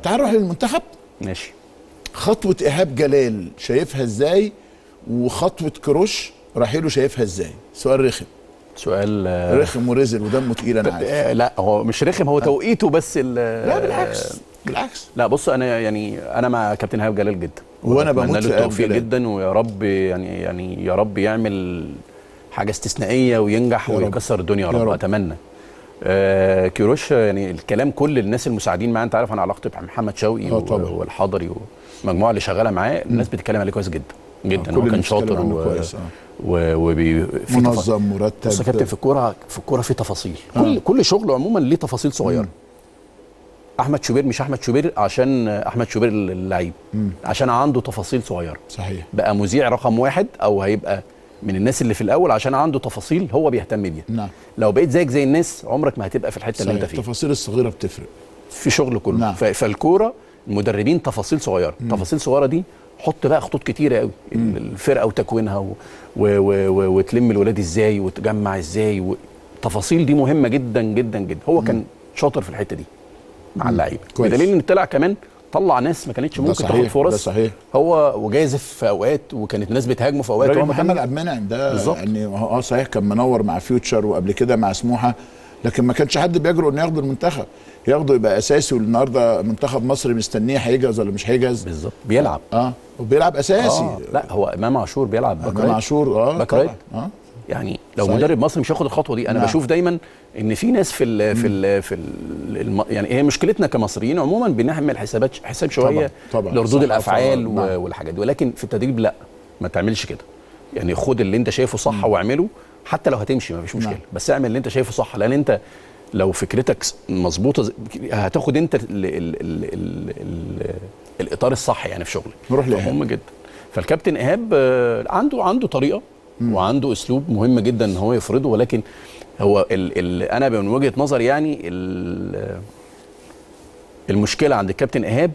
تعال نروح للمنتخب ماشي خطوه ايهاب جلال شايفها ازاي وخطوه كروش رحيله شايفها ازاي سؤال رخم سؤال آه، رخم ورزل ودمه تقيل انا عارف آه، لا هو مش رخم هو توقيته بس ال- لا بالعكس بالعكس لا بص انا يعني انا مع كابتن ايهاب جلال جدا وأنا وأتمنى بموت له في إيهاب التوفيق جلال. جدا ويا رب يعني يعني يا رب يعمل حاجه استثنائيه وينجح يا رب. ويكسر الدنيا يا يا رب, رب. اتمنى آه كيروش يعني الكلام كل الناس المساعدين معاه انت عارف انا علاقتي بمحمد شوقي آه طبعا. و- والحضري والمجموعه اللي شغاله معاه الناس بتتكلم عليه كويس جدا جدا كل هو كان الناس بتتكلم شاطر عنه و... كويس، آه. و... وبي... في تفا- منظم مرتب بص يا كابتن في الكوره في الكوره في تفاصيل كل كل شغله عموما ليه تفاصيل صغيره احمد شوبير مش احمد شوبير عشان احمد شوبير اللعيب عشان عنده تفاصيل صغيره صحيح بقى مذيع رقم واحد او هيبقى من الناس اللي في الاول عشان عنده تفاصيل هو بيهتم بيها نعم لو بقيت زيك زي الناس عمرك ما هتبقى في الحته اللي صحيح انت فيها التفاصيل الصغيره بتفرق في شغل كله نعم. ف- فالكوره المدربين تفاصيل صغيره تفاصيل صغيره دي حط بقى خطوط كتيره قوي الفرقه وتكوينها و... و... و... و... وتلم الولاد ازاي وتجمع ازاي و... التفاصيل دي مهمه جدا جدا جدا هو كان شاطر في الحته دي مع اللعيبه كويس. بدليل ان طلع كمان طلع ناس ما كانتش ده ممكن صحيح، تاخد ده فرص صحيح. هو وجازف في اوقات وكانت الناس بتهاجمه في اوقات راجل وهو ما كان- محمد عبد المنعم ده بالظبط. يعني هو اه صحيح كان منور مع فيوتشر وقبل كده مع سموحه لكن ما كانش حد بيجرؤ انه ياخده المنتخب ياخده يبقى اساسي والنهارده منتخب مصر مستنيه هيجهز ولا مش هيجهز بالظبط بيلعب اه وبيلعب اساسي آه. لا هو امام عاشور بيلعب باك امام رايت. عاشور اه باك طبعاً. رايت. اه يعني لو صحيح. مدرب مصري مش هياخد الخطوه دي انا نعم. بشوف دايما ان في ناس في ال في ال في ال الم يعني هي مشكلتنا كمصريين عموما بنعمل حسابات حساب شويه طبعاً، طبعاً. لردود صح، الافعال طبعاً. و- نعم. والحاجات دي ولكن في التدريب لا ما تعملش كده يعني خد اللي انت شايفه صح واعمله حتى لو هتمشي ما فيش مشكله نعم. بس اعمل اللي انت شايفه صح لان انت لو فكرتك س- مظبوطه ز- هتاخد انت ال ال ال ال ال الاطار الصح يعني في شغلك نروح لإيهاب. مهم جدا فالكابتن ايهاب آه، عنده عنده طريقه وعنده اسلوب مهم جدا ان هو يفرضه ولكن هو ال ال انا من وجهه نظري يعني ال المشكله عند الكابتن ايهاب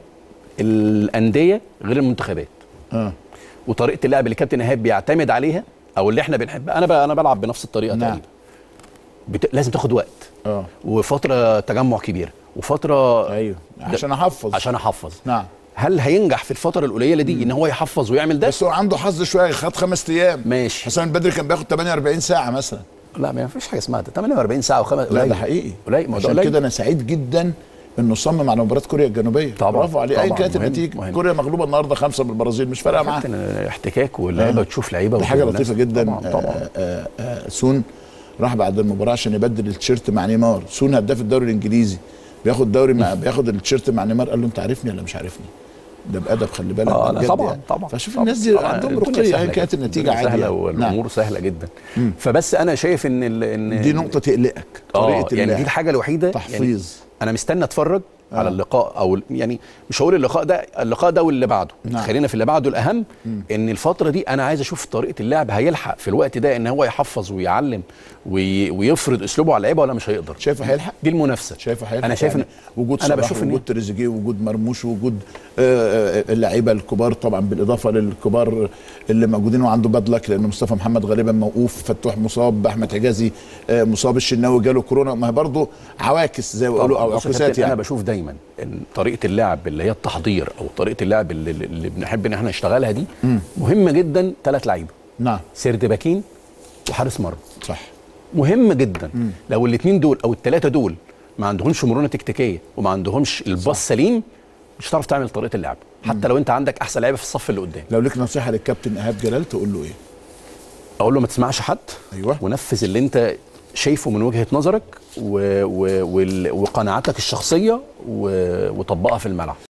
الانديه غير المنتخبات اه وطريقه اللعب اللي الكابتن ايهاب بيعتمد عليها او اللي احنا بنحبها انا بقى انا بلعب بنفس الطريقه نعم. تقريبا بت... لازم تاخد وقت اه وفتره تجمع كبيره وفتره ايوه عشان احفظ عشان احفظ نعم هل هينجح في الفتره القليله دي ان هو يحفظ ويعمل ده بس هو عنده حظ شويه خد خمس ايام ماشي حسام البدري كان بياخد 48 ساعه مثلا لا ما فيش حاجه اسمها ده 48 ساعه وخمس لا ده حقيقي قليل ما ده عشان قليل كده انا سعيد جدا انه صمم على مباراه كوريا الجنوبيه طبعاً، برافو عليه ايا طبعاً، كانت مهم، النتيجه مهم. كوريا مغلوبه النهارده خمسه بالبرازيل مش فارقه معاه كابتن احتكاك واللعيبه تشوف لعيبه دي حاجه والناس- لطيفه جدا طبعا طبعا آه آه آه سون راح بعد المباراه عشان يبدل التيشيرت مع نيمار سون هداف الدوري الانجليزي بياخد دوري مع بياخد التيشيرت مع نيمار قال له انت عارفني ولا مش عارفني ده بادب خلي بالك اه ده لا بجد طبعا يعني. طبعا فشوف طبعاً، الناس دي طبعاً. عندهم الدنيا رقي سهلة ايا كانت جداً. النتيجه الدنيا عاديه سهله يعني. والامور سهله جدا فبس انا شايف ان ال... ان دي نقطه تقلقك اه طريقه يعني اللعب دي الحاجه الوحيده يعني تحفيظ انا مستني اتفرج آه. على اللقاء او ال- يعني مش هقول اللقاء ده اللقاء ده واللي بعده نعم. خلينا في اللي بعده الاهم ان الفتره دي انا عايز اشوف طريقه اللعب هيلحق في الوقت ده ان هو يحفظ ويعلم وي... ويفرض اسلوبه على اللعيبه ولا مش هيقدر شايفه هيلحق دي المنافسه شايفه هيلحق انا شايف يعني ان وجود انا صلاح بشوف ان وجود تريزيجيه وجود مرموش وجود آه، آه، اللعيبه الكبار طبعا بالاضافه للكبار اللي موجودين وعنده باد لك لان مصطفى محمد غالبا موقوف فتوح مصاب احمد حجازي آه، مصاب الشناوي جاله كورونا ما هي برضه عواكس زي ما بيقولوا او طبعاً. بص يا عكوسات كابتن، انا يعني بشوف دايما ان طريقه اللعب اللي هي التحضير او طريقه اللعب اللي, اللي بنحب ان احنا نشتغلها دي مهمه جدا ثلاث لعيبه نعم سيرد باكين وحارس مرمى صح مهم جدا لو الاثنين دول او الثلاثه دول ما عندهمش مرونه تكتيكيه وما عندهمش الباص سليم مش هتعرف تعمل طريقه اللعب حتى لو انت عندك احسن لعيبه في الصف اللي قدام لو ليك نصيحه للكابتن ايهاب جلال تقول له ايه؟ اقول له ما تسمعش حد أيوة. ونفذ اللي انت شايفه من وجهه نظرك و... و... وال- وقناعاتك الشخصيه و... وطبقها في الملعب